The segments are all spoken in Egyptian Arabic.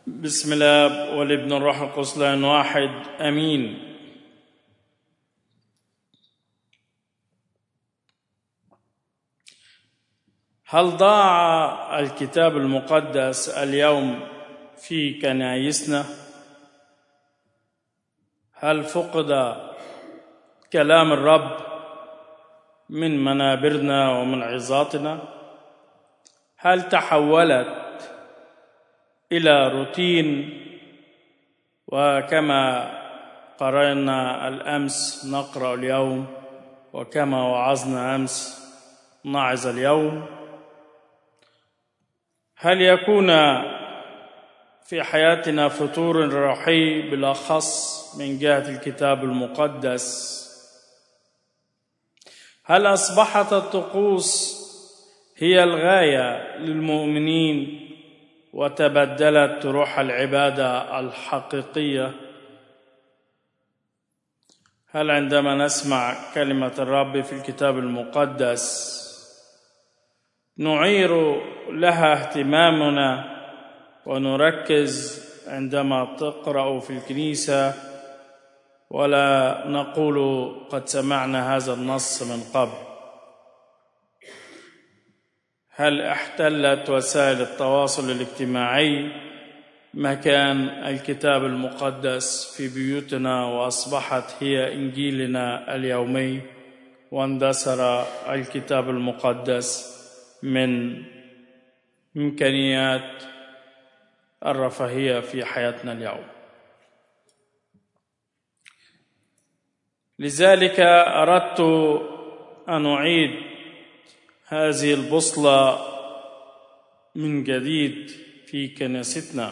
بسم الله والابن الروح القدس لان واحد امين هل ضاع الكتاب المقدس اليوم في كنايسنا هل فقد كلام الرب من منابرنا ومن عظاتنا هل تحولت الى روتين وكما قرانا الامس نقرا اليوم وكما وعظنا امس نعظ اليوم هل يكون في حياتنا فتور روحي بالاخص من جهه الكتاب المقدس هل اصبحت الطقوس هي الغايه للمؤمنين وتبدلت روح العباده الحقيقيه هل عندما نسمع كلمه الرب في الكتاب المقدس نعير لها اهتمامنا ونركز عندما تقرا في الكنيسه ولا نقول قد سمعنا هذا النص من قبل هل احتلت وسائل التواصل الاجتماعي مكان الكتاب المقدس في بيوتنا واصبحت هي انجيلنا اليومي واندثر الكتاب المقدس من امكانيات الرفاهيه في حياتنا اليوم لذلك اردت ان اعيد هذه البوصله من جديد في كنيستنا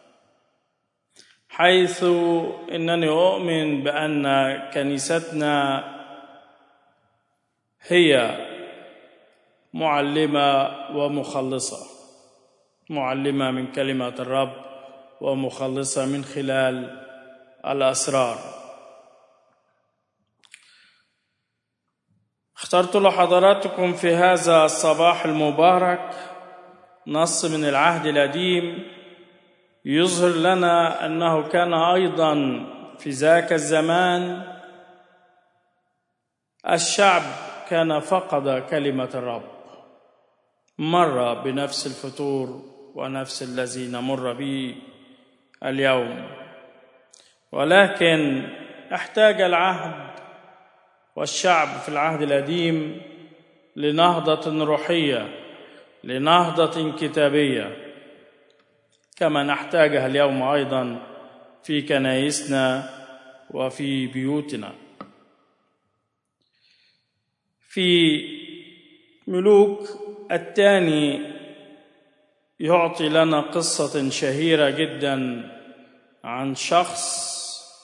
حيث انني اؤمن بان كنيستنا هي معلمه ومخلصه معلمه من كلمه الرب ومخلصه من خلال الاسرار اخترت لحضراتكم في هذا الصباح المبارك نص من العهد القديم يظهر لنا انه كان ايضا في ذاك الزمان الشعب كان فقد كلمه الرب مر بنفس الفتور ونفس الذي نمر به اليوم ولكن احتاج العهد والشعب في العهد القديم لنهضه روحيه لنهضه كتابيه كما نحتاجها اليوم ايضا في كنايسنا وفي بيوتنا في ملوك الثاني يعطي لنا قصه شهيره جدا عن شخص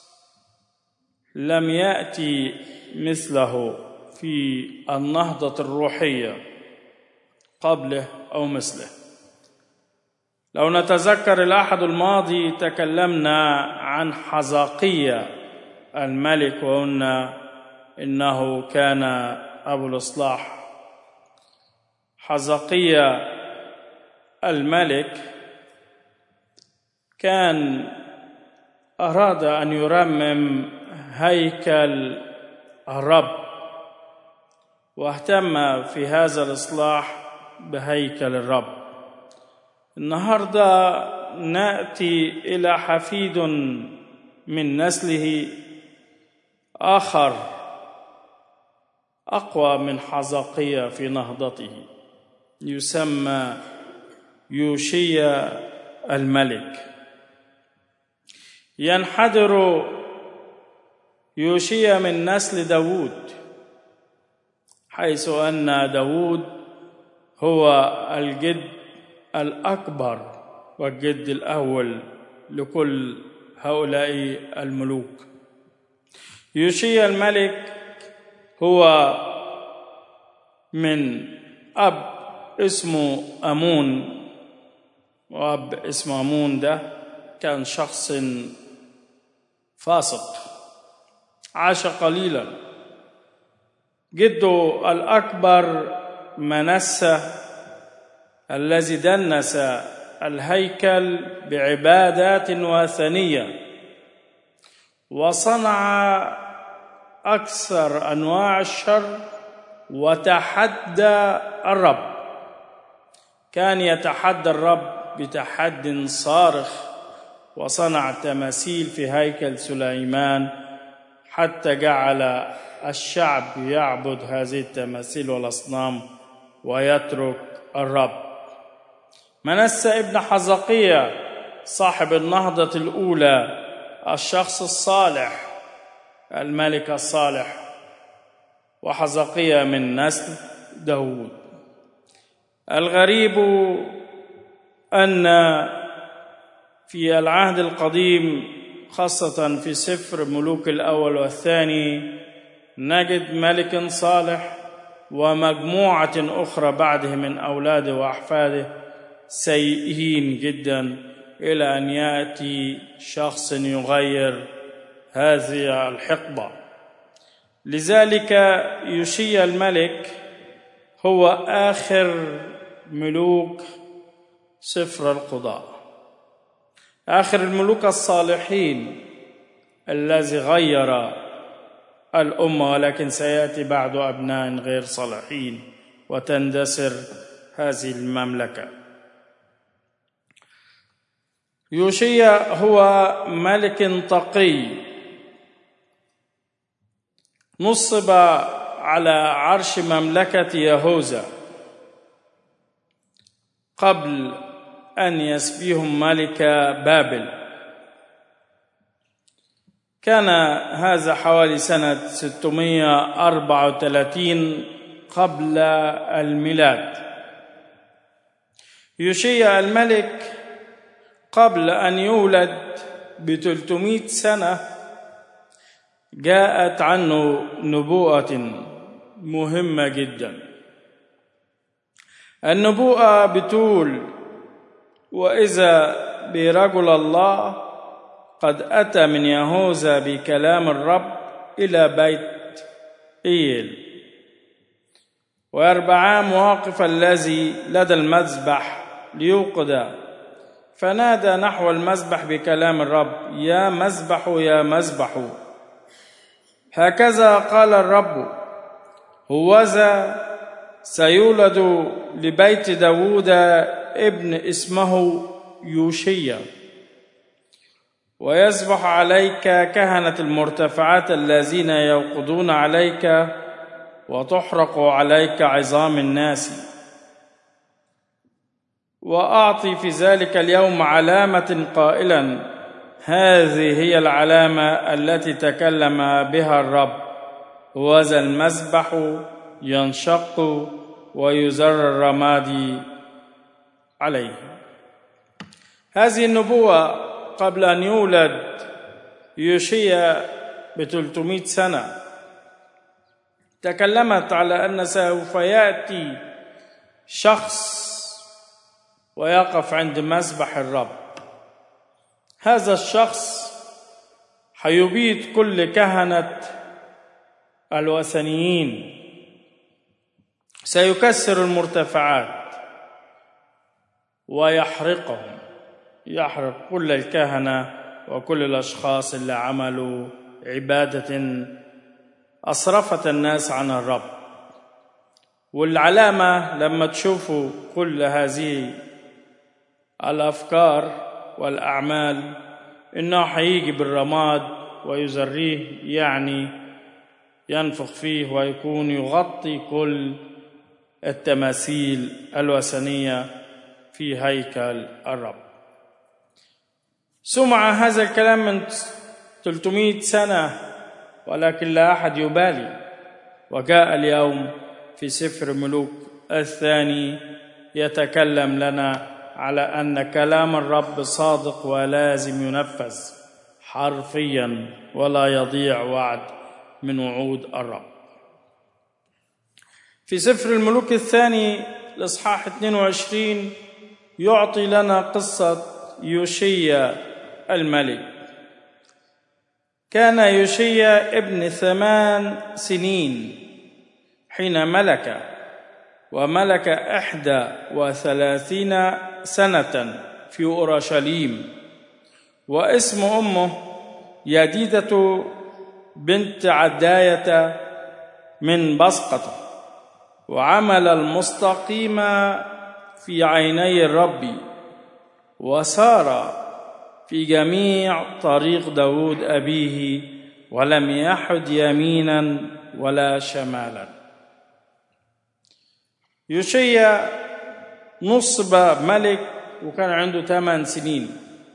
لم ياتي مثله في النهضه الروحيه قبله او مثله لو نتذكر الاحد الماضي تكلمنا عن حزقية الملك وقلنا انه كان ابو الاصلاح حزقية الملك كان اراد ان يرمم هيكل الرب واهتم في هذا الاصلاح بهيكل الرب النهارده ناتي الى حفيد من نسله اخر اقوى من حزقية في نهضته يسمى يوشيا الملك ينحدر يوشيا من نسل داوود حيث ان داوود هو الجد الأكبر والجد الأول لكل هؤلاء الملوك يوشيا الملك هو من أب اسمه أمون وأب اسمه أمون ده كان شخص فاسق عاش قليلا جده الأكبر منسة الذي دنس الهيكل بعبادات وثنيه وصنع اكثر انواع الشر وتحدى الرب كان يتحدى الرب بتحد صارخ وصنع تماثيل في هيكل سليمان حتى جعل الشعب يعبد هذه التماثيل والاصنام ويترك الرب منسى ابن حزقية صاحب النهضة الأولى الشخص الصالح الملك الصالح وحزقية من نسل داود الغريب أن في العهد القديم خاصة في سفر ملوك الأول والثاني نجد ملك صالح ومجموعة أخرى بعده من أولاده وأحفاده سيئين جدا إلى أن يأتي شخص يغير هذه الحقبة لذلك يشي الملك هو آخر ملوك سفر القضاء آخر الملوك الصالحين الذي غير الأمة ولكن سيأتي بعد أبناء غير صالحين وتندثر هذه المملكة يوشيا هو ملك تقي نصب على عرش مملكة يهوذا قبل أن يسبيهم ملك بابل كان هذا حوالي سنة 634 قبل الميلاد يوشيا الملك قبل أن يولد ب 300 سنة جاءت عنه نبوءة مهمة جدا النبوءة بتقول وإذا برجل الله قد أتى من يهوذا بكلام الرب إلى بيت إيل ويربعام واقف الذي لدى المذبح ليوقد فنادى نحو المذبح بكلام الرب يا مذبح يا مذبح هكذا قال الرب هوذا سيولد لبيت داود ابن اسمه يوشيا ويسبح عليك كهنة المرتفعات الذين يوقدون عليك وتحرق عليك عظام الناس وأعطي في ذلك اليوم علامة قائلا هذه هي العلامة التي تكلم بها الرب وذا المسبح ينشق ويزر الرماد عليه هذه النبوة قبل أن يولد يوشيا ب 300 سنة تكلمت على أن سوف يأتي شخص ويقف عند مسبح الرب هذا الشخص حيبيد كل كهنة الوثنيين سيكسر المرتفعات ويحرقهم يحرق كل الكهنة وكل الأشخاص اللي عملوا عبادة أصرفت الناس عن الرب والعلامة لما تشوفوا كل هذه الافكار والاعمال انه حيجي بالرماد ويزريه يعني ينفخ فيه ويكون يغطي كل التماثيل الوثنيه في هيكل الرب سمع هذا الكلام من 300 سنه ولكن لا احد يبالي وجاء اليوم في سفر ملوك الثاني يتكلم لنا على ان كلام الرب صادق ولازم ينفذ حرفيا ولا يضيع وعد من وعود الرب في سفر الملوك الثاني الاصحاح 22 يعطي لنا قصه يوشيا الملك كان يوشيا ابن ثمان سنين حين ملك وملك إحدى وثلاثين سنة في أورشليم واسم أمه يديدة بنت عداية من بسقطة وعمل المستقيم في عيني الرب وسار في جميع طريق داود أبيه ولم يحد يمينا ولا شمالا يوشيا نصب ملك وكان عنده ثمان سنين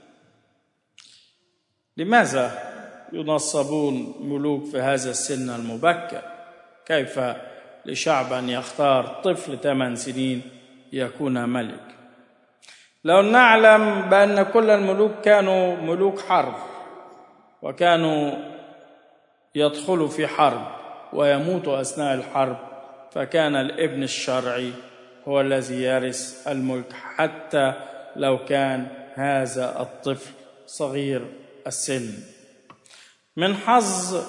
لماذا ينصبون ملوك في هذا السن المبكر كيف لشعب أن يختار طفل ثمان سنين يكون ملك لو نعلم بأن كل الملوك كانوا ملوك حرب وكانوا يدخلوا في حرب ويموتوا أثناء الحرب فكان الابن الشرعي هو الذي يرث الملك حتى لو كان هذا الطفل صغير السن من حظ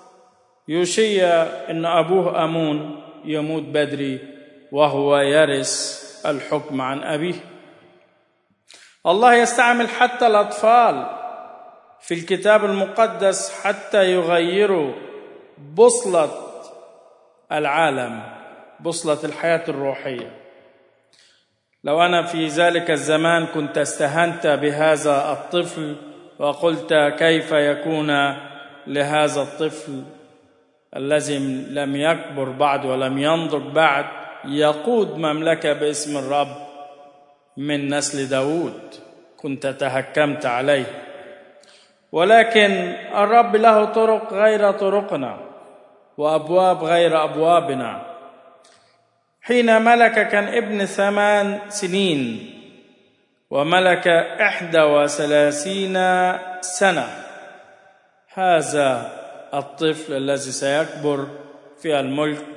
يوشيا ان ابوه امون يموت بدري وهو يرث الحكم عن ابيه الله يستعمل حتى الاطفال في الكتاب المقدس حتى يغيروا بوصله العالم بوصله الحياه الروحيه لو انا في ذلك الزمان كنت استهنت بهذا الطفل وقلت كيف يكون لهذا الطفل الذي لم يكبر بعد ولم ينضج بعد يقود مملكه باسم الرب من نسل داود كنت تهكمت عليه ولكن الرب له طرق غير طرقنا وابواب غير ابوابنا حين ملك كان ابن ثمان سنين وملك إحدى وثلاثين سنة هذا الطفل الذي سيكبر في الملك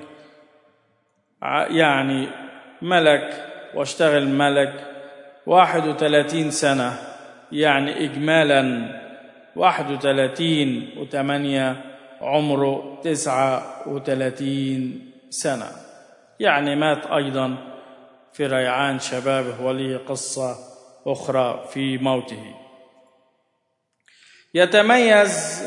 يعني ملك واشتغل ملك واحد وثلاثين سنة يعني إجمالا واحد وثلاثين وثمانية عمره تسعة وثلاثين سنة يعني مات أيضا في ريعان شبابه وليه قصة أخرى في موته يتميز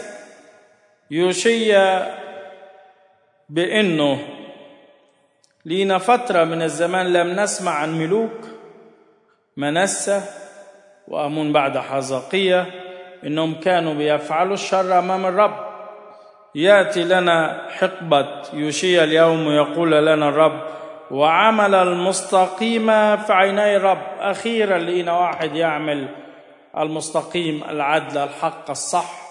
يوشيا بأنه لينا فترة من الزمان لم نسمع عن ملوك منسة وأمون بعد حزقية إنهم كانوا بيفعلوا الشر أمام الرب يأتي لنا حقبة يوشيا اليوم ويقول لنا الرب وعمل المستقيم في عيني الرب أخيرا لقينا واحد يعمل المستقيم العدل الحق الصح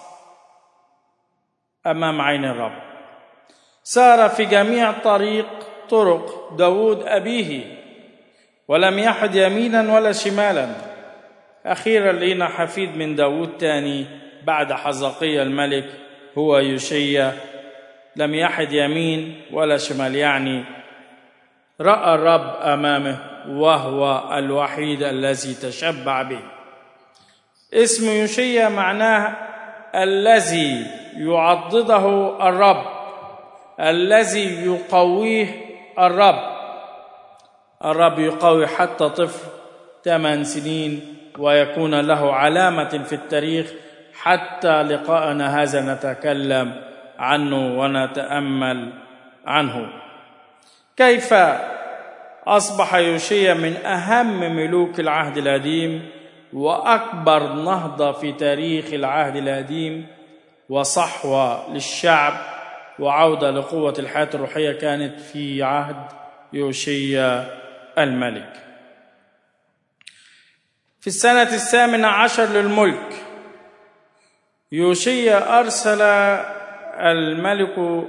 أمام عين الرب سار في جميع طريق طرق داود أبيه ولم يحد يمينا ولا شمالا أخيرا لقينا حفيد من داود تاني بعد حزقية الملك هو يوشيا لم يحد يمين ولا شمال يعني راى الرب امامه وهو الوحيد الذي تشبع به اسم يوشيا معناه الذي يعضده الرب الذي يقويه الرب الرب يقوي حتى طفل ثمان سنين ويكون له علامه في التاريخ حتى لقاءنا هذا نتكلم عنه ونتامل عنه كيف اصبح يوشيا من اهم ملوك العهد القديم واكبر نهضه في تاريخ العهد القديم وصحوه للشعب وعوده لقوه الحياه الروحيه كانت في عهد يوشيا الملك في السنه الثامنه عشر للملك يوشيا ارسل الملك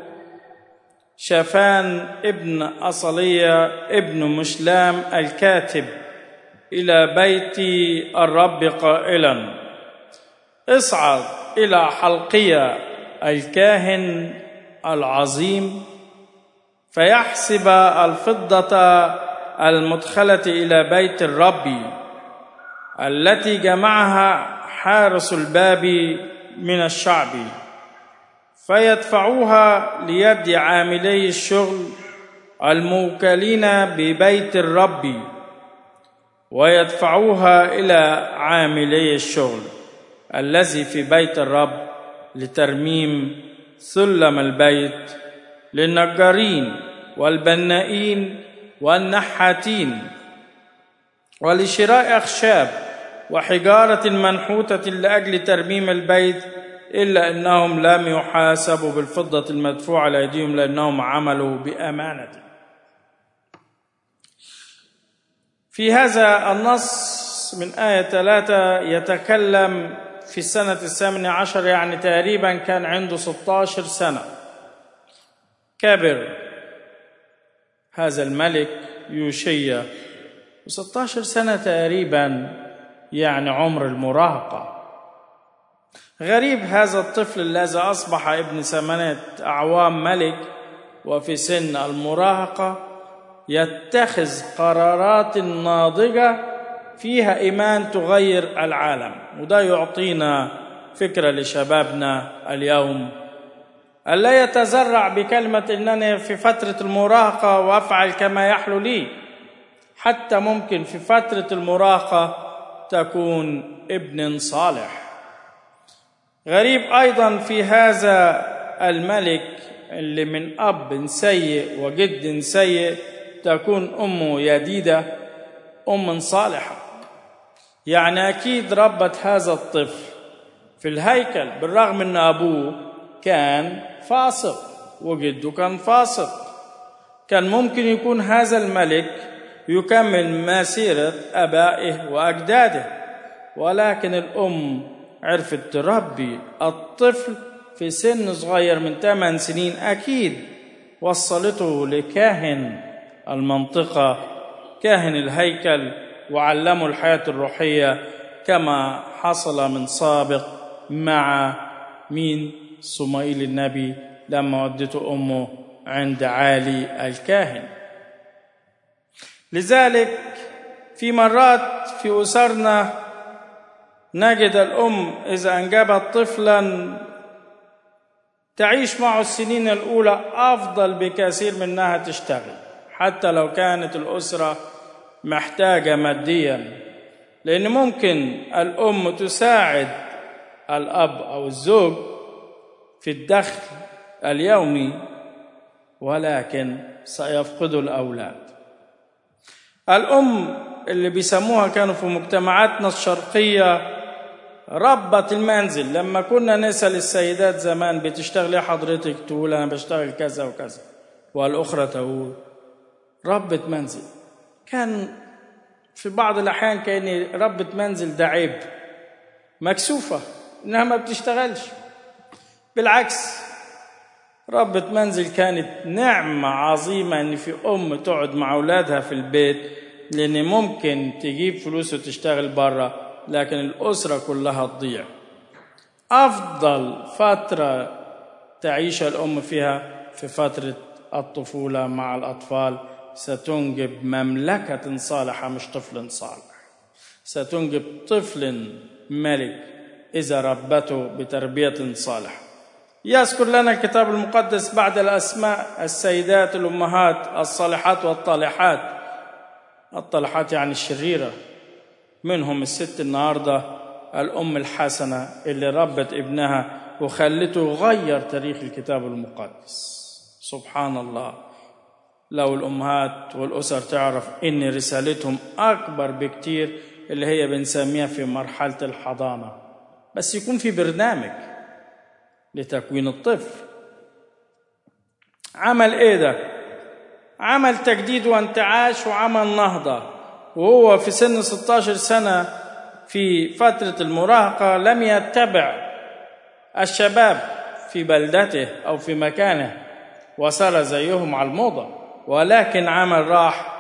شافان ابن أصلية ابن مشلام الكاتب إلى بيت الرب قائلا اصعد إلى حلقية الكاهن العظيم فيحسب الفضة المدخلة إلى بيت الرب التي جمعها حارس الباب من الشعب فيدفعوها ليد عاملي الشغل الموكلين ببيت الرب ويدفعوها الى عاملي الشغل الذي في بيت الرب لترميم سلم البيت للنجارين والبنائين والنحاتين ولشراء اخشاب وحجاره منحوته لاجل ترميم البيت الا انهم لم يحاسبوا بالفضه المدفوعه لايديهم لانهم عملوا بامانه في هذا النص من آية ثلاثة يتكلم في السنة الثامنة عشر يعني تقريبا كان عنده 16 سنة كبر هذا الملك يوشيا و16 سنة تقريبا يعني عمر المراهقة غريب هذا الطفل الذي أصبح ابن ثمانية أعوام ملك وفي سن المراهقة يتخذ قرارات ناضجة فيها إيمان تغير العالم وده يعطينا فكرة لشبابنا اليوم ألا يتزرع بكلمة إنني في فترة المراهقة وأفعل كما يحلو لي حتى ممكن في فترة المراهقة تكون ابن صالح غريب أيضا في هذا الملك اللي من أب سيء وجد سيء تكون أمه يديدة أم صالحة يعني أكيد ربت هذا الطفل في الهيكل بالرغم أن أبوه كان فاسق وجده كان فاسق كان ممكن يكون هذا الملك يكمل مسيرة أبائه وأجداده ولكن الأم عرفت تربي الطفل في سن صغير من 8 سنين أكيد وصلته لكاهن المنطقة كاهن الهيكل وعلموا الحياة الروحية كما حصل من سابق مع مين صمائيل النبي لما ودته أمه عند عالي الكاهن لذلك في مرات في أسرنا نجد الأم إذا أنجبت طفلا تعيش معه السنين الأولى أفضل بكثير من أنها تشتغل حتى لو كانت الأسرة محتاجة ماديا لأن ممكن الأم تساعد الأب أو الزوج في الدخل اليومي ولكن سيفقد الأولاد الأم اللي بيسموها كانوا في مجتمعاتنا الشرقية ربة المنزل لما كنا نسأل السيدات زمان بتشتغلي حضرتك تقول أنا بشتغل كذا وكذا والأخرى تقول ربة منزل كان في بعض الأحيان كان ربة منزل ده عيب مكسوفة إنها ما بتشتغلش بالعكس ربة منزل كانت نعمة عظيمة إن في أم تقعد مع أولادها في البيت لأن ممكن تجيب فلوس وتشتغل بره لكن الأسرة كلها تضيع أفضل فترة تعيش الأم فيها في فترة الطفولة مع الأطفال ستنجب مملكة صالحة مش طفل صالح ستنجب طفل ملك إذا ربته بتربية صالحة يذكر لنا الكتاب المقدس بعد الأسماء السيدات الأمهات الصالحات والطالحات الطالحات يعني الشريرة منهم الست النهاردة الأم الحسنة اللي ربت ابنها وخلته غير تاريخ الكتاب المقدس سبحان الله لو الأمهات والأسر تعرف إن رسالتهم أكبر بكتير اللي هي بنسميها في مرحلة الحضانة بس يكون في برنامج لتكوين الطفل عمل ايه ده عمل تجديد وانتعاش وعمل نهضة وهو في سن 16 سنة في فترة المراهقة لم يتبع الشباب في بلدته أو في مكانه وصار زيهم على الموضة ولكن عمل راح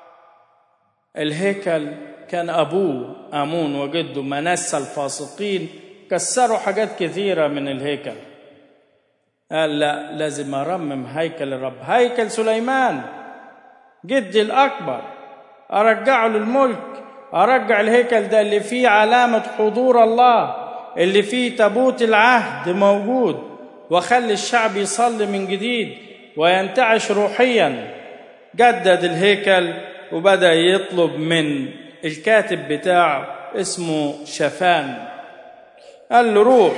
الهيكل كان أبوه آمون وجده منسى الفاسقين كسروا حاجات كثيرة من الهيكل قال لا لازم أرمم هيكل الرب هيكل سليمان جدي الأكبر أرجعه للملك أرجع الهيكل ده اللي فيه علامة حضور الله اللي فيه تابوت العهد موجود وخلي الشعب يصلي من جديد وينتعش روحيا جدد الهيكل وبدأ يطلب من الكاتب بتاعه اسمه شفان قال له روح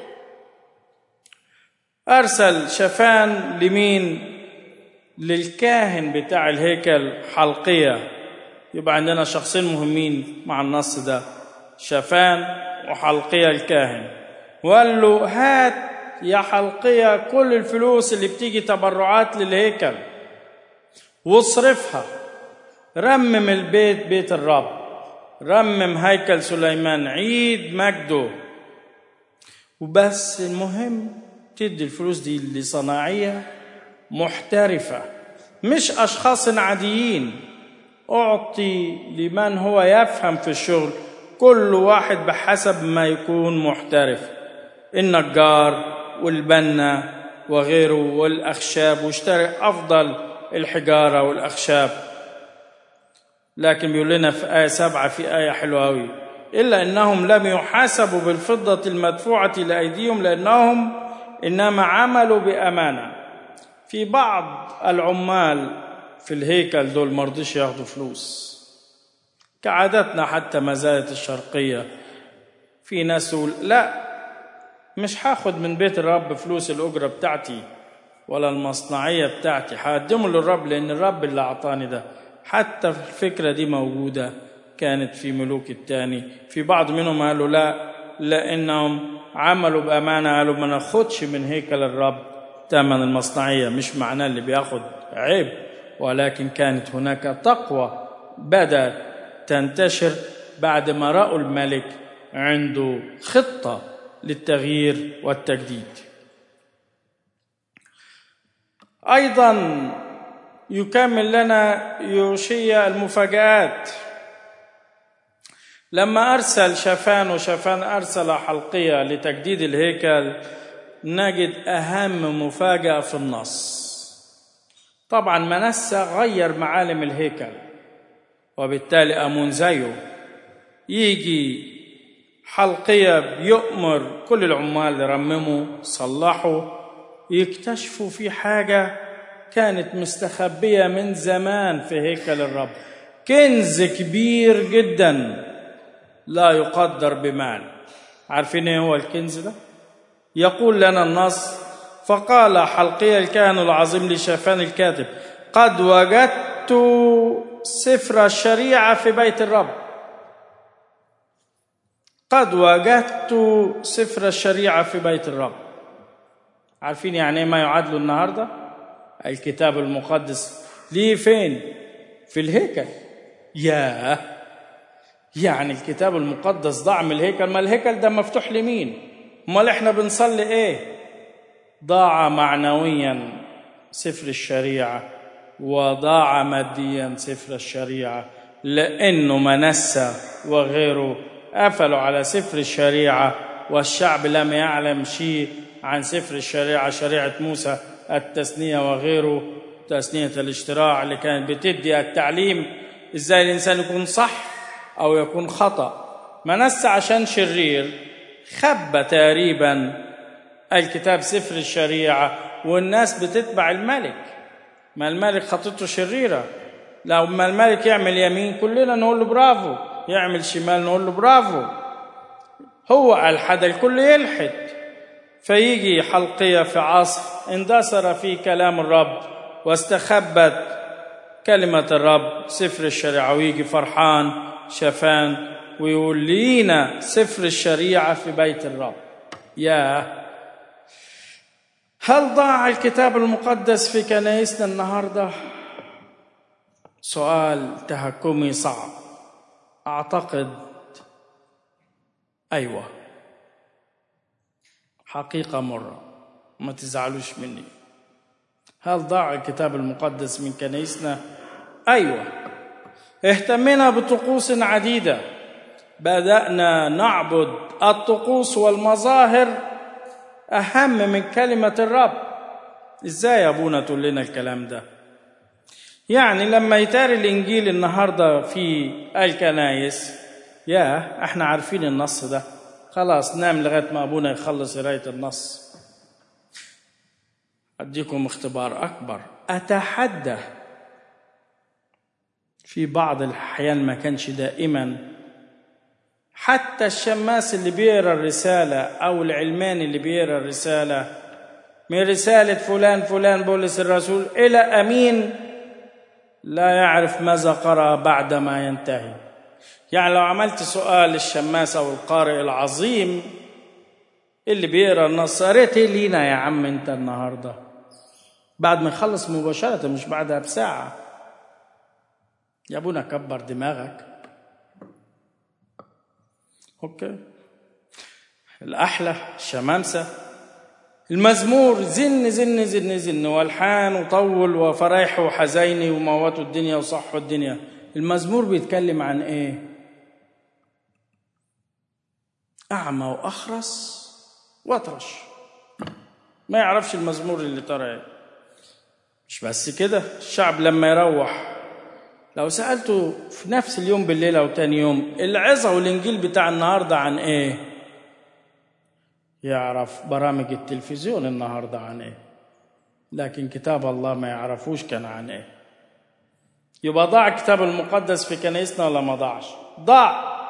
أرسل شفان لمين للكاهن بتاع الهيكل حلقية يبقى عندنا شخصين مهمين مع النص ده شفان وحلقية الكاهن وقال له هات يا حلقية كل الفلوس اللي بتيجي تبرعات للهيكل واصرفها رمم البيت بيت الرب رمم هيكل سليمان عيد مجده وبس المهم تدي الفلوس دي لصناعية محترفة مش أشخاص عاديين أعطي لمن هو يفهم في الشغل كل واحد بحسب ما يكون محترف النجار والبنا وغيره والأخشاب واشتري أفضل الحجارة والأخشاب لكن بيقول لنا في آية سبعة في آية حلوة أوي إلا أنهم لم يحاسبوا بالفضة المدفوعة لأيديهم لأنهم إنما عملوا بأمانة في بعض العمال في الهيكل دول مرضيش ياخدوا فلوس كعادتنا حتى ما زالت الشرقية في ناس يقول لا مش هاخد من بيت الرب فلوس الأجرة بتاعتي ولا المصنعية بتاعتي هقدمه للرب لأن الرب اللي أعطاني ده حتى الفكرة دي موجودة كانت في ملوك التاني في بعض منهم قالوا لا لأنهم عملوا بأمانة قالوا ما ناخدش من هيكل الرب ثمن المصنعية مش معناه اللي بياخد عيب ولكن كانت هناك تقوى بدأت تنتشر بعد ما رأوا الملك عنده خطة للتغيير والتجديد أيضا يكمل لنا يوشيا المفاجآت لما أرسل شفان وشفان أرسل حلقية لتجديد الهيكل نجد أهم مفاجأة في النص طبعا منسى غير معالم الهيكل وبالتالي أمون زيه يجي حلقية بيؤمر كل العمال يرمموا صلحوا يكتشفوا في حاجة كانت مستخبية من زمان في هيكل الرب كنز كبير جدا لا يقدر بمال عارفين ايه هو الكنز ده يقول لنا النص فقال حلقي الكاهن العظيم لشافان الكاتب قد وجدت سفر الشريعة في بيت الرب قد وجدت سفر الشريعة في بيت الرب عارفين يعني ما يعادله النهاردة الكتاب المقدس ليه فين في الهيكل ياه يعني الكتاب المقدس ضاع من الهيكل ما الهيكل ده مفتوح لمين امال احنا بنصلي ايه ضاع معنويا سفر الشريعه وضاع ماديا سفر الشريعه لانه منسى وغيره قفلوا على سفر الشريعه والشعب لم يعلم شيء عن سفر الشريعه شريعه موسى التثنيه وغيره تثنيه الاشتراع اللي كانت بتدي التعليم ازاي الانسان يكون صح او يكون خطا منسى عشان شرير خبى تقريبا الكتاب سفر الشريعه والناس بتتبع الملك ما الملك خطته شريره لما الملك يعمل يمين كلنا نقول له برافو يعمل شمال نقول له برافو هو الحد الكل يلحد فيجي حلقية في عصر اندثر في كلام الرب واستخبت كلمة الرب سفر الشريعة ويجي فرحان شفان ويقول لينا سفر الشريعة في بيت الرب يا هل ضاع الكتاب المقدس في كنائسنا النهارده سؤال تهكمي صعب اعتقد ايوه حقيقه مره ما تزعلوش مني هل ضاع الكتاب المقدس من كنائسنا ايوه اهتمينا بطقوس عديده بدانا نعبد الطقوس والمظاهر اهم من كلمه الرب ازاي يا ابونا تقول لنا الكلام ده يعني لما يتاري الانجيل النهارده في الكنايس يا احنا عارفين النص ده خلاص نام لغايه ما ابونا يخلص قرايه النص اديكم اختبار اكبر اتحدى في بعض الأحيان ما كانش دائما حتى الشماس اللي بيقرا الرسالة أو العلماني اللي بيقرا الرسالة من رسالة فلان فلان بولس الرسول إلى أمين لا يعرف ماذا قرأ بعد ما ينتهي يعني لو عملت سؤال للشماس أو القارئ العظيم اللي بيقرا النص قريت ايه لينا يا عم انت النهارده بعد ما يخلص مباشرة مش بعدها بساعة يا ابونا كبر دماغك اوكي الأحلى الشمامسة المزمور زن زن زن زن والحان وطول وفرايح وحزيني ومواتوا الدنيا وصحوا الدنيا المزمور بيتكلم عن ايه اعمى واخرس واطرش ما يعرفش المزمور اللي ترى ايه مش بس كده الشعب لما يروح لو سألته في نفس اليوم بالليل أو تاني يوم العظة والإنجيل بتاع النهاردة عن إيه؟ يعرف برامج التلفزيون النهاردة عن إيه لكن كتاب الله ما يعرفوش كان عن إيه يبقى ضاع الكتاب المقدس في كنيسنا ولا ما ضاعش ضاع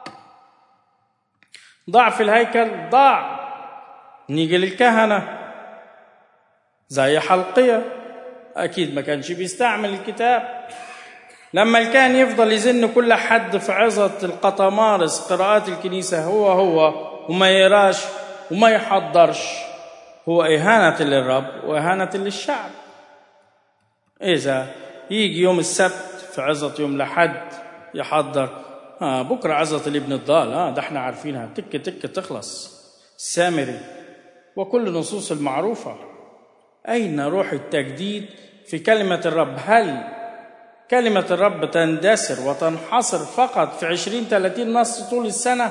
ضاع في الهيكل ضاع نيجي للكهنة زي حلقية أكيد ما كانش بيستعمل الكتاب لما الكاهن يفضل يزن كل حد في عظة القطمارس قراءات الكنيسة هو هو وما يراش وما يحضرش هو إهانة للرب وإهانة للشعب إذا يجي يوم السبت في عظة يوم لحد يحضر آه بكرة عظة الابن الضال آه ده احنا عارفينها تك تك تخلص السامري وكل النصوص المعروفة أين روح التجديد في كلمة الرب هل كلمة الرب تندثر وتنحصر فقط في عشرين ثلاثين نص طول السنة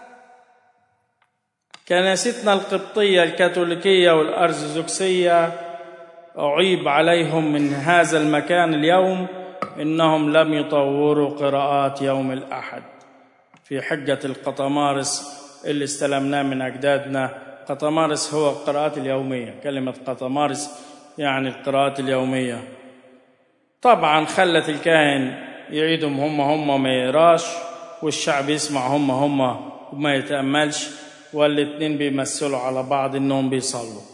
كنيستنا القبطية الكاثوليكية والأرثوذكسية أعيب عليهم من هذا المكان اليوم إنهم لم يطوروا قراءات يوم الأحد في حجة القطمارس اللي استلمناه من أجدادنا قطمارس هو القراءات اليومية كلمة قطمارس يعني القراءات اليومية طبعا خلت الكاهن يعيدهم هم هم ما يقراش والشعب يسمع هم هم وما يتأملش والاتنين بيمثلوا على بعض انهم بيصلوا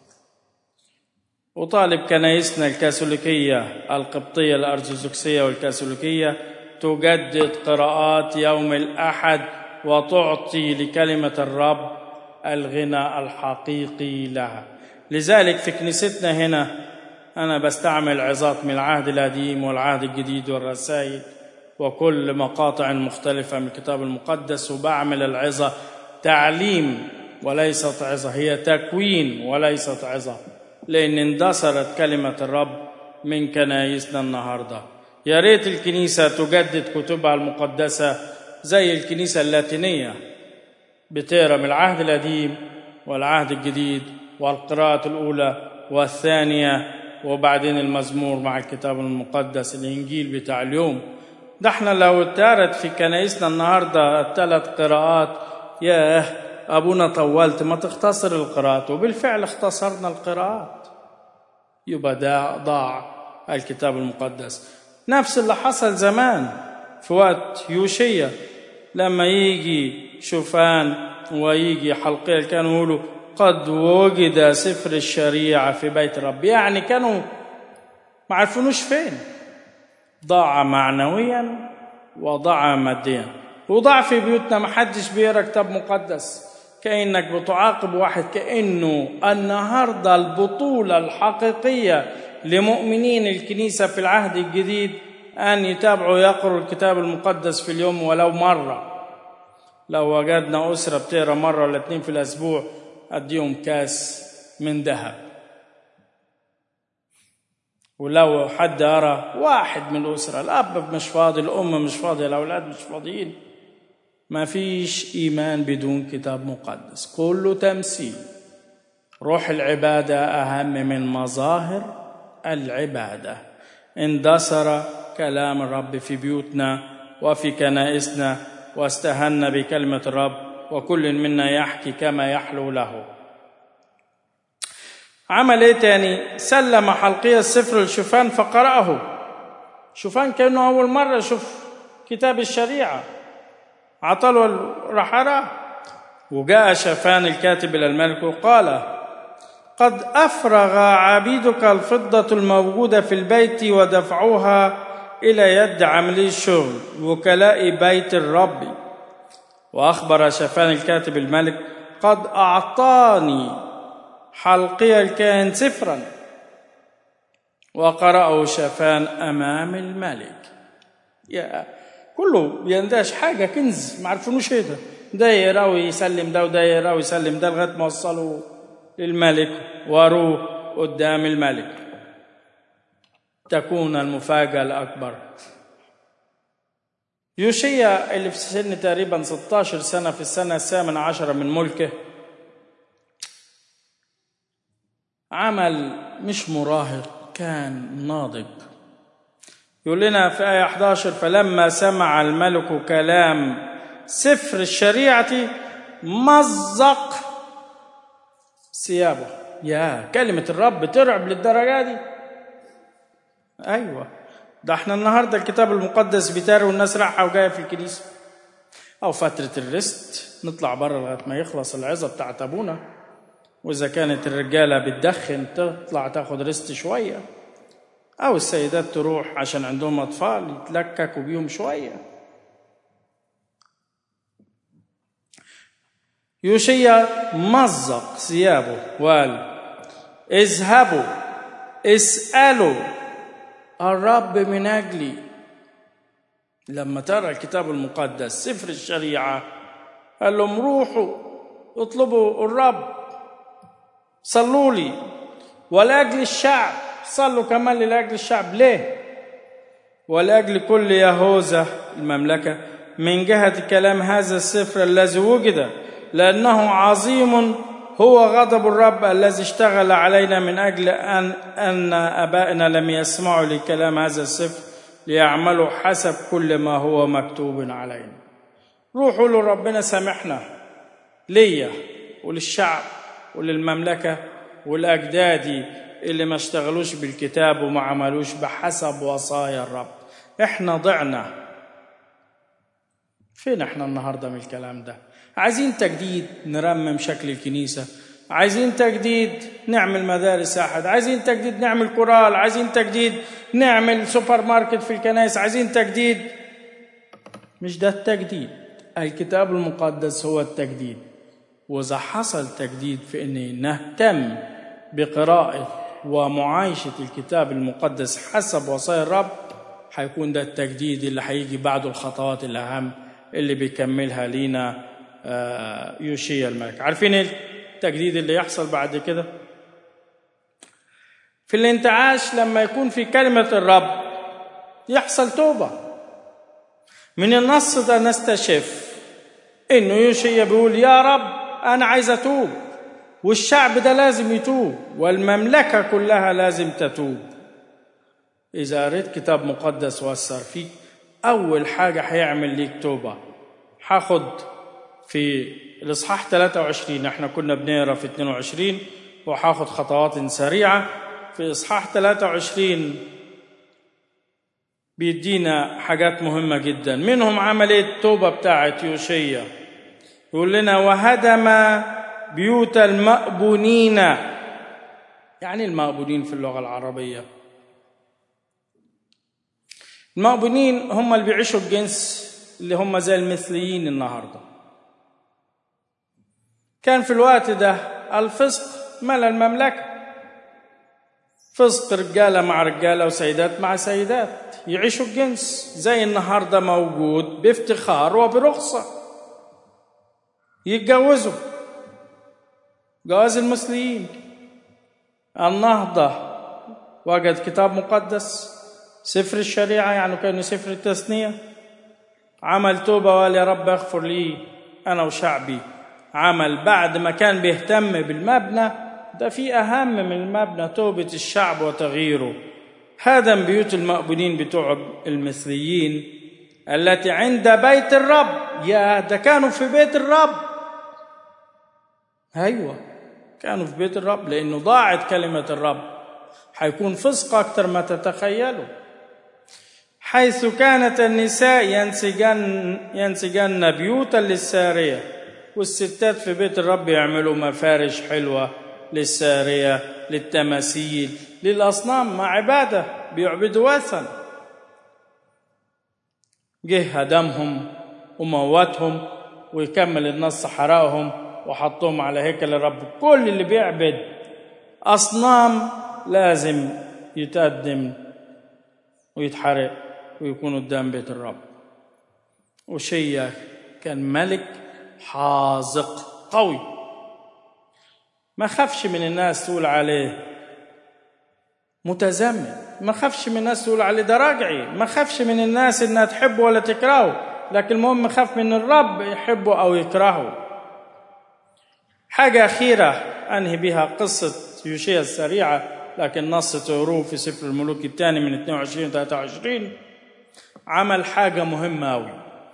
وطالب كنايسنا الكاثوليكية القبطية الأرثوذكسية والكاثوليكية تجدد قراءات يوم الأحد وتعطي لكلمة الرب الغنى الحقيقي لها لذلك في كنيستنا هنا أنا بستعمل عظات من العهد القديم والعهد الجديد والرسائل وكل مقاطع مختلفة من الكتاب المقدس وبعمل العظة تعليم وليست عظة هي تكوين وليست عظة لأن اندثرت كلمة الرب من كنايسنا النهاردة يا ريت الكنيسة تجدد كتبها المقدسة زي الكنيسة اللاتينية بتقرا من العهد القديم والعهد الجديد والقراءة الأولى والثانية وبعدين المزمور مع الكتاب المقدس الإنجيل بتاع اليوم ده احنا لو اتارت في كنايسنا النهارده الثلاث قراءات ياه أبونا طولت ما تختصر القراءات وبالفعل اختصرنا القراءات يبقى ده ضاع الكتاب المقدس نفس اللي حصل زمان في وقت يوشية لما يجي شوفان ويجي حلقية كانوا يقولوا قد وجد سفر الشريعة في بيت رب يعني كانوا ما عرفونوش فين ضاع معنويا وضاع ماديا وضاع في بيوتنا ما حدش بيقرا كتاب مقدس كأنك بتعاقب واحد كأنه النهاردة البطولة الحقيقية لمؤمنين الكنيسة في العهد الجديد أن يتابعوا يقروا الكتاب المقدس في اليوم ولو مرة لو وجدنا أسرة بتقرا مرة ولا اتنين في الأسبوع أديهم كاس من ذهب ولو حد أرى واحد من الأسرة الأب مش فاضي الأم مش فاضية الأولاد مش فاضيين ما فيش إيمان بدون كتاب مقدس كله تمثيل روح العبادة أهم من مظاهر العبادة اندثر كلام الرب في بيوتنا وفي كنائسنا واستهنا بكلمة الرب وكل منا يحكي كما يحلو له عمل ايه تاني سلم حلقية السفر لشوفان فقرأه شوفان كأنه أول مرة يشوف كتاب الشريعة عطله الرحرة وجاء شافان الكاتب إلى الملك وقال قد أفرغ عبيدك الفضة الموجودة في البيت ودفعوها إلى يد عاملي الشغل وكلاء بيت الرب وأخبر شافان الكاتب الملك قد أعطاني حلقي الكاهن سفرا وقرأه شافان أمام الملك يا كله بينداش حاجة كنز ما عرفونوش ايه ده ده يقرا ويسلم ده وده يقرا ويسلم ده لغاية ما وصلوا للملك واروه قدام الملك تكون المفاجأة الأكبر يوشيا اللي في سن تقريبا 16 سنة في السنة الثامنة عشرة من ملكه عمل مش مراهق كان ناضج يقول لنا في آية 11 فلما سمع الملك كلام سفر الشريعة مزق ثيابه يا كلمة الرب ترعب للدرجة دي أيوة ده احنا النهاردة الكتاب المقدس بيتاري والناس رايحة وجاية في الكنيسة أو فترة الريست نطلع بره لغاية ما يخلص العظة بتاعت أبونا وإذا كانت الرجالة بتدخن تطلع تاخد ريست شوية أو السيدات تروح عشان عندهم أطفال يتلككوا بيهم شوية يوشيا مزق ثيابه وقال اذهبوا اسألوا الرب من أجلي لما ترى الكتاب المقدس سفر الشريعة قال لهم روحوا اطلبوا الرب صلوا لي ولأجل الشعب صلوا كمان لأجل الشعب ليه ولأجل كل يهوذا المملكة من جهة كلام هذا السفر الذي وجد لأنه عظيم هو غضب الرب الذي اشتغل علينا من أجل أن أن أبائنا لم يسمعوا لكلام هذا السفر ليعملوا حسب كل ما هو مكتوب علينا روحوا لربنا سامحنا ليا وللشعب وللمملكة والأجدادي اللي ما اشتغلوش بالكتاب وما عملوش بحسب وصايا الرب احنا ضعنا فين احنا النهارده من الكلام ده عايزين تجديد نرمم شكل الكنيسه عايزين تجديد نعمل مدارس احد عايزين تجديد نعمل كورال عايزين تجديد نعمل سوبر ماركت في الكنائس عايزين تجديد مش ده التجديد الكتاب المقدس هو التجديد واذا حصل تجديد في ان نهتم بقراءه ومعايشه الكتاب المقدس حسب وصايا الرب هيكون ده التجديد اللي هيجي بعده الخطوات الاهم اللي بيكملها لينا يوشيا الملك عارفين ايه التجديد اللي يحصل بعد كده في الانتعاش لما يكون في كلمة الرب يحصل توبة من النص ده نستشف انه يوشيا بيقول يا رب انا عايز اتوب والشعب ده لازم يتوب والمملكة كلها لازم تتوب إذا قريت كتاب مقدس وأثر فيك أول حاجة هيعمل ليك توبة هاخد في الإصحاح 23 احنا كنا بنقرا في 22 وهاخد خطوات سريعة في إصحاح 23 بيدينا حاجات مهمة جدا منهم عملية التوبة بتاعت يوشيا يقول لنا وهدم بيوت المأبونين يعني المأبونين في اللغة العربية المأبونين هم اللي بيعيشوا الجنس اللي هم زي المثليين النهارده كان في الوقت ده الفسق ملا المملكة فسق رجالة مع رجالة وسيدات مع سيدات يعيشوا الجنس زي النهاردة موجود بافتخار وبرخصة يتجوزوا جواز المثليين النهضة وجد كتاب مقدس سفر الشريعة يعني كأنه سفر التثنية عمل توبة وقال يا رب اغفر لي أنا وشعبي عمل بعد ما كان بيهتم بالمبنى ده في أهم من المبنى توبة الشعب وتغييره هدم بيوت المأبونين بتوع المثليين التي عند بيت الرب يا ده كانوا في بيت الرب أيوة كانوا في بيت الرب لأنه ضاعت كلمة الرب هيكون فسق أكتر ما تتخيلوا حيث كانت النساء ينسجن ينسجن بيوتا للسارية والستات في بيت الرب يعملوا مفارش حلوة للسارية للتماثيل للأصنام مع عبادة بيعبدوا وثن جه هدمهم وموتهم ويكمل النص حرقهم وحطهم على هيكل الرب كل اللي بيعبد أصنام لازم يتقدم ويتحرق ويكون قدام بيت الرب وشيا كان ملك حاذق قوي ما خافش من الناس تقول عليه متزمت ما خافش من الناس تقول عليه ده راجعي ما خافش من الناس انها تحبه ولا تكرهه لكن المهم خاف من الرب يحبه او يكرهه حاجة أخيرة أنهي بها قصة يوشيا السريعة لكن نص تقروه في سفر الملوك الثاني من 22 23 عمل حاجة مهمة أوي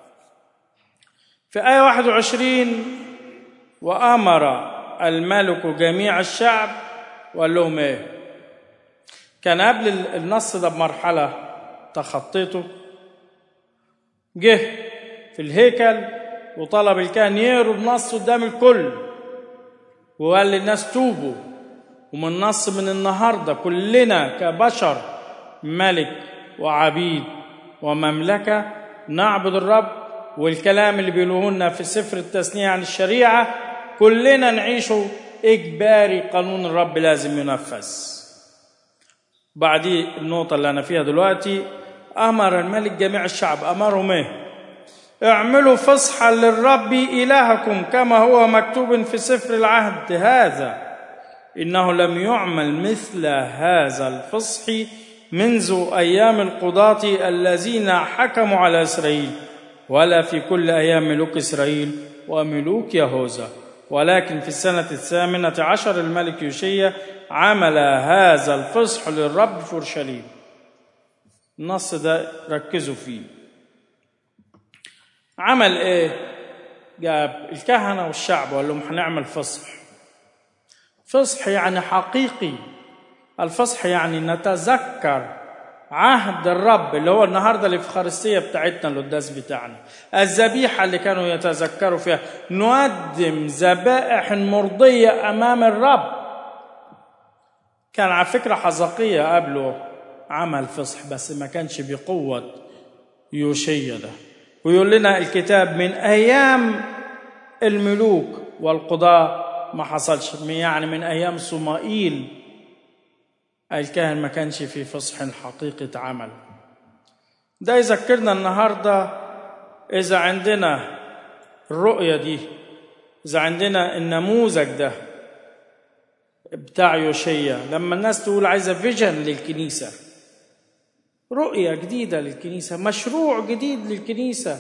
في آية 21 وأمر الملك جميع الشعب وقال لهم إيه كان قبل النص ده بمرحلة تخطيته جه في الهيكل وطلب الكاهن يقروا النص قدام الكل وقال للناس توبوا ومن نص من النهارده كلنا كبشر ملك وعبيد ومملكه نعبد الرب والكلام اللي بيقولوه لنا في سفر التثنيه عن الشريعه كلنا نعيشه اجباري قانون الرب لازم ينفذ بعدين النقطه اللي انا فيها دلوقتي امر الملك جميع الشعب امرهم ايه اعملوا فصحا للرب إلهكم كما هو مكتوب في سفر العهد هذا إنه لم يعمل مثل هذا الفصح منذ أيام القضاة الذين حكموا على إسرائيل ولا في كل أيام ملوك إسرائيل وملوك يهوذا ولكن في السنة الثامنة عشر الملك يوشيا عمل هذا الفصح للرب في أورشليم النص ده ركزوا فيه عمل ايه جاب الكهنة والشعب وقال لهم هنعمل فصح فصح يعني حقيقي الفصح يعني نتذكر عهد الرب اللي هو النهارده الافخارستيه بتاعتنا القداس بتاعنا الذبيحه اللي كانوا يتذكروا فيها نقدم ذبائح مرضيه امام الرب كان على فكره حزقيه قبله عمل فصح بس ما كانش بقوه يوشيا ده ويقول لنا الكتاب من ايام الملوك والقضاة ما حصلش يعني من ايام صمائيل الكاهن ما كانش في فصح حقيقة عمل ده يذكرنا النهاردة إذا عندنا الرؤية دي إذا عندنا النموذج ده بتاع يوشيا لما الناس تقول عايزة فيجن للكنيسة رؤية جديدة للكنيسة مشروع جديد للكنيسة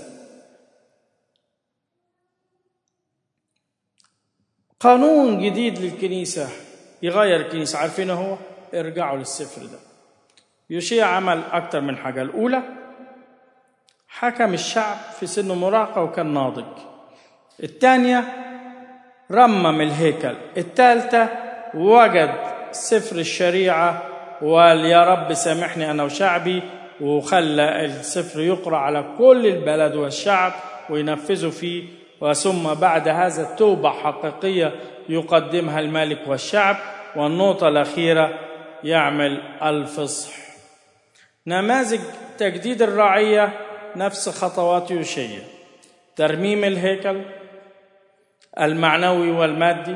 قانون جديد للكنيسة يغير الكنيسة عارفين هو ارجعوا للسفر ده يوشيا عمل أكتر من حاجة الأولى حكم الشعب في سن مراهقة وكان ناضج الثانية رمم الهيكل الثالثة وجد سفر الشريعة وقال يا رب سامحني أنا وشعبي وخلى السفر يقرأ على كل البلد والشعب وينفذوا فيه وثم بعد هذا توبة حقيقية يقدمها الملك والشعب والنقطة الأخيرة يعمل الفصح نماذج تجديد الرعية نفس خطوات يوشيا ترميم الهيكل المعنوي والمادي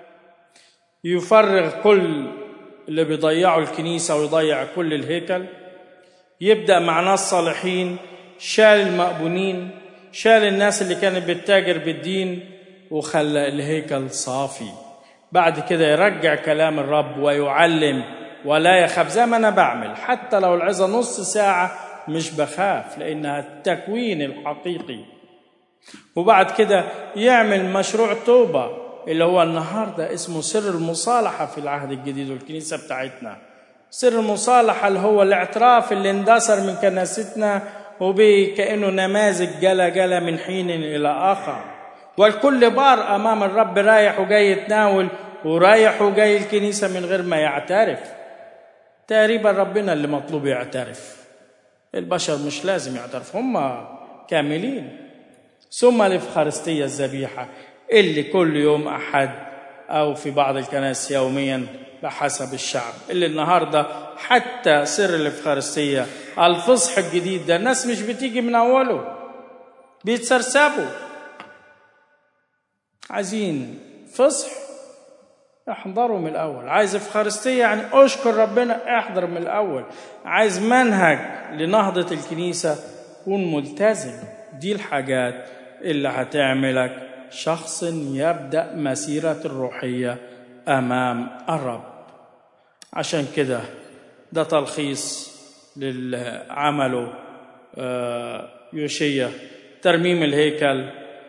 يفرغ كل اللي بيضيعوا الكنيسة ويضيع كل الهيكل يبدأ مع ناس صالحين شال المأبونين شال الناس اللي كانت بتتاجر بالدين وخلى الهيكل صافي بعد كده يرجع كلام الرب ويعلم ولا يخاف زي ما انا بعمل حتى لو العظه نص ساعه مش بخاف لانها التكوين الحقيقي وبعد كده يعمل مشروع توبه اللي هو النهارده اسمه سر المصالحه في العهد الجديد والكنيسه بتاعتنا سر المصالحه اللي هو الاعتراف اللي اندثر من كنيستنا وكانه نماذج جلا جلا من حين الى اخر والكل بار امام الرب رايح وجاي يتناول ورايح وجاي الكنيسه من غير ما يعترف تقريبا ربنا اللي مطلوب يعترف البشر مش لازم يعترفوا هم كاملين ثم الإفخارستية الذبيحة اللي كل يوم أحد أو في بعض الكنائس يوميا بحسب الشعب اللي النهاردة حتى سر الإفخارستية الفصح الجديد ده الناس مش بتيجي من أوله بيتسرسبوا عايزين فصح احضروا من الأول عايز إفخارستية يعني أشكر ربنا احضر من الأول عايز منهج لنهضة الكنيسة كون ملتزم دي الحاجات اللي هتعملك شخص يبدأ مسيرة الروحية أمام الرب عشان كده ده تلخيص للعمله يوشيا ترميم الهيكل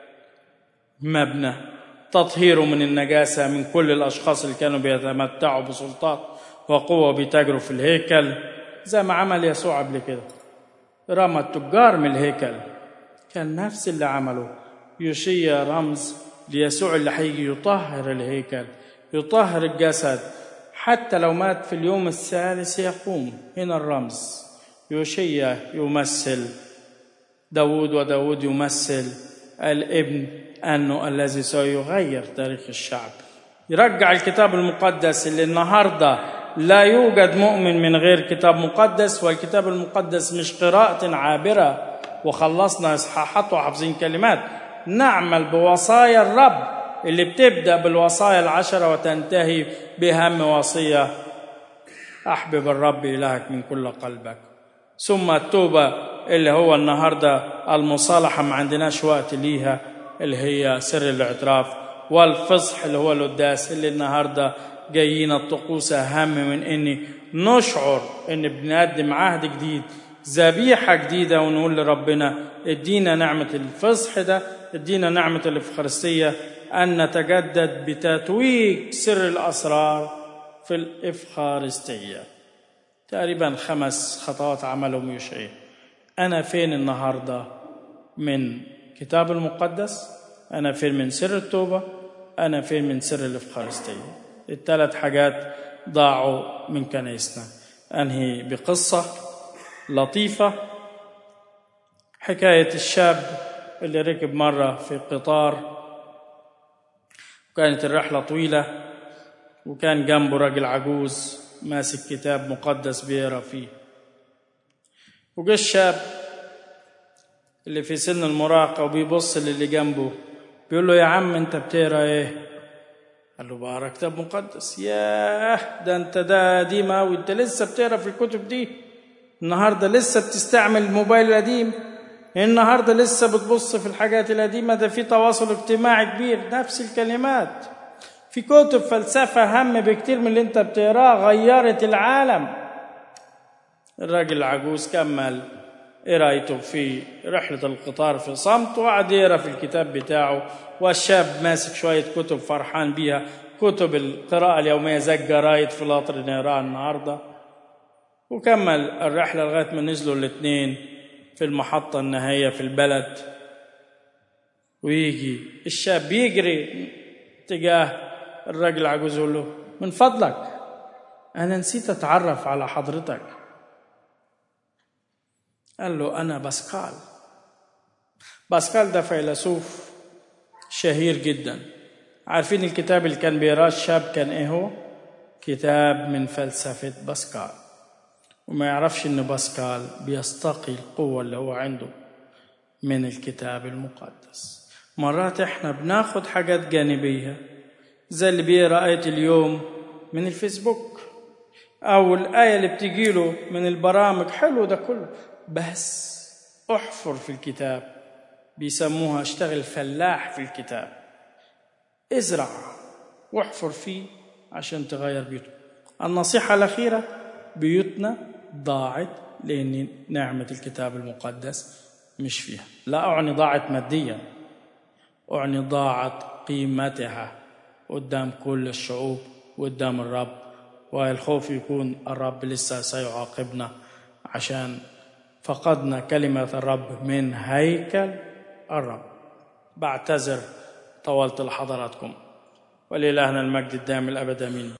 مبنى تطهيره من النجاسة من كل الأشخاص اللي كانوا بيتمتعوا بسلطات وقوة بيتاجروا في الهيكل زي ما عمل يسوع قبل كده رمى التجار من الهيكل كان نفس اللي عمله يوشيا رمز ليسوع اللي هيجي يطهر الهيكل يطهر الجسد حتى لو مات في اليوم الثالث يقوم هنا الرمز يوشيا يمثل داود وداود يمثل الابن أنه الذي سيغير تاريخ الشعب يرجع الكتاب المقدس اللي النهاردة لا يوجد مؤمن من غير كتاب مقدس والكتاب المقدس مش قراءة عابرة وخلصنا إصحاحات وحافظين كلمات نعمل بوصايا الرب اللي بتبدأ بالوصايا العشرة وتنتهي بأهم وصية أحبب الرب إلهك من كل قلبك ثم التوبة اللي هو النهاردة المصالحة ما عندناش وقت ليها اللي هي سر الاعتراف والفصح اللي هو القداس اللي النهاردة جايين الطقوس أهم من إني نشعر إن بنقدم عهد جديد ذبيحة جديدة ونقول لربنا ادينا نعمة الفصح ده ادينا نعمة الإفخارستية أن نتجدد بتتويج سر الأسرار في الإفخارستية تقريبا خمس خطوات عملهم يوشيا أنا فين النهاردة من كتاب المقدس أنا فين من سر التوبة أنا فين من سر الإفخارستية الثلاث حاجات ضاعوا من كنيسنا أنهي بقصة لطيفة حكاية الشاب اللي ركب مرة في قطار وكانت الرحلة طويلة وكان جنبه راجل عجوز ماسك كتاب مقدس بيقرا فيه وجه الشاب اللي في سن المراهقة وبيبص للي جنبه بيقول له يا عم انت بتقرا ايه قال له بقرا كتاب مقدس ياه ده انت ده قديم قوي انت لسه بتقرا في الكتب دي النهارده لسه بتستعمل الموبايل القديم النهارده لسه بتبص في الحاجات القديمه ده في تواصل اجتماعي كبير نفس الكلمات في كتب فلسفه هم بكتير من اللي انت بتقراه غيرت العالم الراجل العجوز كمل قرايته في رحلة القطار في صمت وقعد يقرا في الكتاب بتاعه والشاب ماسك شوية كتب فرحان بيها كتب القراءة اليومية زي الجرايد في القطر نقراها النهارده وكمل الرحلة لغاية ما نزلوا الاثنين في المحطة النهائية في البلد ويجي الشاب بيجري تجاه الراجل العجوز يقول له من فضلك أنا نسيت أتعرف على حضرتك قال له أنا باسكال باسكال ده فيلسوف شهير جدا عارفين الكتاب اللي كان بيقراه الشاب كان إيه هو؟ كتاب من فلسفة باسكال وما يعرفش ان باسكال بيستقي القوة اللي هو عنده من الكتاب المقدس مرات احنا بناخد حاجات جانبية زي اللي بيقرا آية اليوم من الفيسبوك أو الآية اللي بتجيله من البرامج حلو ده كله بس احفر في الكتاب بيسموها اشتغل فلاح في الكتاب ازرع واحفر فيه عشان تغير بيوتك النصيحة الأخيرة بيوتنا ضاعت لأن نعمة الكتاب المقدس مش فيها لا أعني ضاعت ماديا أعني ضاعت قيمتها قدام كل الشعوب وقدام الرب والخوف يكون الرب لسه سيعاقبنا عشان فقدنا كلمة الرب من هيكل الرب بعتذر طولت لحضراتكم ولإلهنا المجد الدائم الأبد آمين